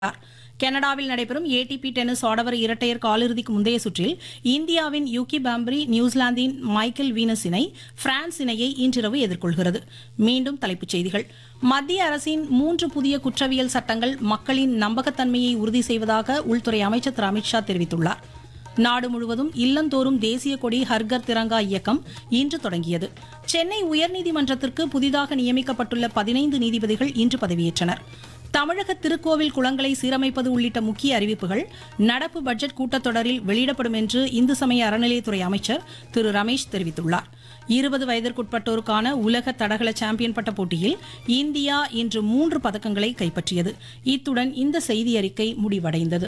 கனடாவில் நடைபெறும் ATP tennis ஆடவர் இரட்டையர் காலிறுதிக்கு முந்தைய சுற்றில் இந்தியாவின் யூகி பாம்பரி நியூசிலாந்தின் மைக்கேல் வீனஸ் இணை பிரான்ஸ் இணையை இன்றிரவு எதிர்கொள்கிறது மீண்டும் தலைப்புச் செய்திகள் மத்திய அரசின் மூன்று புதிய குற்றவியல் சட்டங்கள் மக்களின் நம்பகத்தன்மையை உறுதி செய்வதாக உள்துறை அமைச்சர் திரு அமித்ஷா தெரிவித்துள்ளார் நாடு முழுவதும் இல்லந்தோறும் தேசிய கொடி ஹர்கர் திரங்கா இயக்கம் இன்று தொடங்கியது சென்னை உயர்நீதிமன்றத்திற்கு புதிதாக நியமிக்கப்பட்டுள்ள பதினைந்து நீதிபதிகள் இன்று பதவியேற்றனர் தமிழக திருக்கோவில் குளங்களை சீரமைப்பது உள்ளிட்ட முக்கிய அறிவிப்புகள் நடப்பு பட்ஜெட் கூட்டத்தொடரில் வெளியிடப்படும் என்று இந்து சமய அறநிலையத்துறை அமைச்சர் திரு ரமேஷ் தெரிவித்துள்ளார் இருபது வயதிற்குட்பட்டோருக்கான உலக தடகள சாம்பியன் பட்ட போட்டியில் இந்தியா இன்று மூன்று பதக்கங்களை கைப்பற்றியது இத்துடன் இந்த செய்தி அறிக்கை முடிவடைந்தது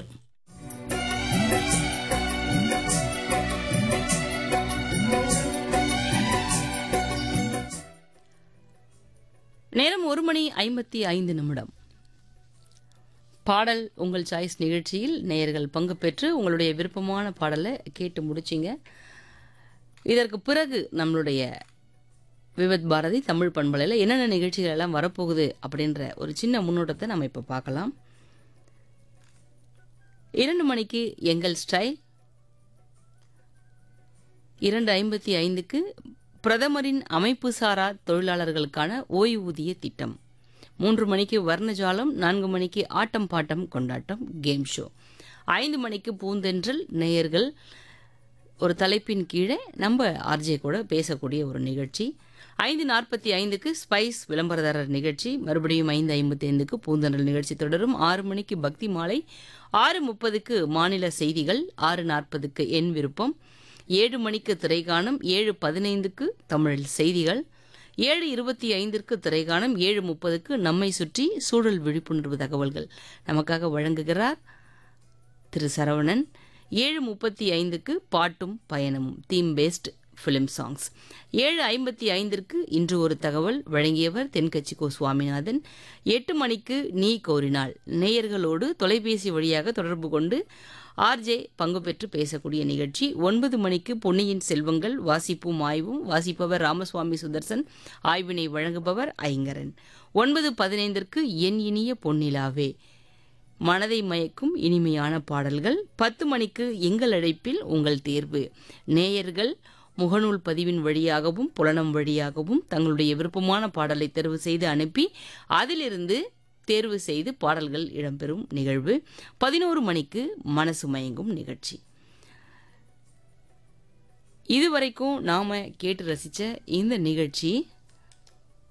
நேரம் ஒரு மணி ஐம்பத்தி ஐந்து நிமிடம் பாடல் உங்கள் சாய்ஸ் நிகழ்ச்சியில் நேயர்கள் பங்கு பெற்று உங்களுடைய விருப்பமான பாடலை கேட்டு முடிச்சிங்க இதற்கு பிறகு நம்மளுடைய விவத் பாரதி தமிழ் பண்பலையில் என்னென்ன நிகழ்ச்சிகள் எல்லாம் வரப்போகுது அப்படின்ற ஒரு சின்ன முன்னோட்டத்தை நம்ம இப்போ பார்க்கலாம் இரண்டு மணிக்கு எங்கள் ஸ்டைல் இரண்டு ஐம்பத்தி ஐந்துக்கு பிரதமரின் அமைப்பு சாரா தொழிலாளர்களுக்கான ஓய்வூதிய திட்டம் மூன்று மணிக்கு வர்ணஜாலம் நான்கு மணிக்கு ஆட்டம் பாட்டம் கொண்டாட்டம் கேம் ஷோ ஐந்து மணிக்கு பூந்தென்றல் நேயர்கள் ஒரு தலைப்பின் கீழே நம்ம ஆர்ஜே கூட பேசக்கூடிய ஒரு நிகழ்ச்சி ஐந்து நாற்பத்தி ஐந்துக்கு ஸ்பைஸ் விளம்பரதாரர் நிகழ்ச்சி மறுபடியும் ஐந்து ஐம்பத்தி ஐந்துக்கு பூந்தென்றல் நிகழ்ச்சி தொடரும் ஆறு மணிக்கு பக்தி மாலை ஆறு முப்பதுக்கு மாநில செய்திகள் ஆறு நாற்பதுக்கு என் விருப்பம் ஏழு மணிக்கு திரைகாணம் ஏழு பதினைந்துக்கு தமிழில் செய்திகள் ஏழு இருபத்தி ஐந்திற்கு திரைகாணம் ஏழு முப்பதுக்கு நம்மை சுற்றி சூழல் விழிப்புணர்வு தகவல்கள் நமக்காக வழங்குகிறார் திரு சரவணன் ஏழு முப்பத்தி ஐந்துக்கு பாட்டும் பயணமும் தீம் பேஸ்ட் ஃபிலிம் சாங்ஸ் ஏழு ஐம்பத்தி ஐந்திற்கு இன்று ஒரு தகவல் வழங்கியவர் தென்கட்சி கோ சுவாமிநாதன் எட்டு மணிக்கு நீ கோரினாள் நேயர்களோடு தொலைபேசி வழியாக தொடர்பு கொண்டு ஆர்ஜே பங்கு பெற்று பேசக்கூடிய நிகழ்ச்சி ஒன்பது மணிக்கு பொன்னியின் செல்வங்கள் வாசிப்பும் ஆய்வும் வாசிப்பவர் ராமசுவாமி சுதர்சன் ஆய்வினை வழங்குபவர் ஐங்கரன் ஒன்பது பதினைந்திற்கு என் இனிய பொன்னிலாவே மனதை மயக்கும் இனிமையான பாடல்கள் பத்து மணிக்கு எங்கள் அழைப்பில் உங்கள் தேர்வு நேயர்கள் முகநூல் பதிவின் வழியாகவும் புலனம் வழியாகவும் தங்களுடைய விருப்பமான பாடலை தேர்வு செய்து அனுப்பி அதிலிருந்து தேர்வு செய்து பாடல்கள் இடம்பெறும் நிகழ்வு பதினோரு மணிக்கு மனசு மயங்கும் நிகழ்ச்சி இதுவரைக்கும் நாம கேட்டு ரசிச்ச இந்த நிகழ்ச்சி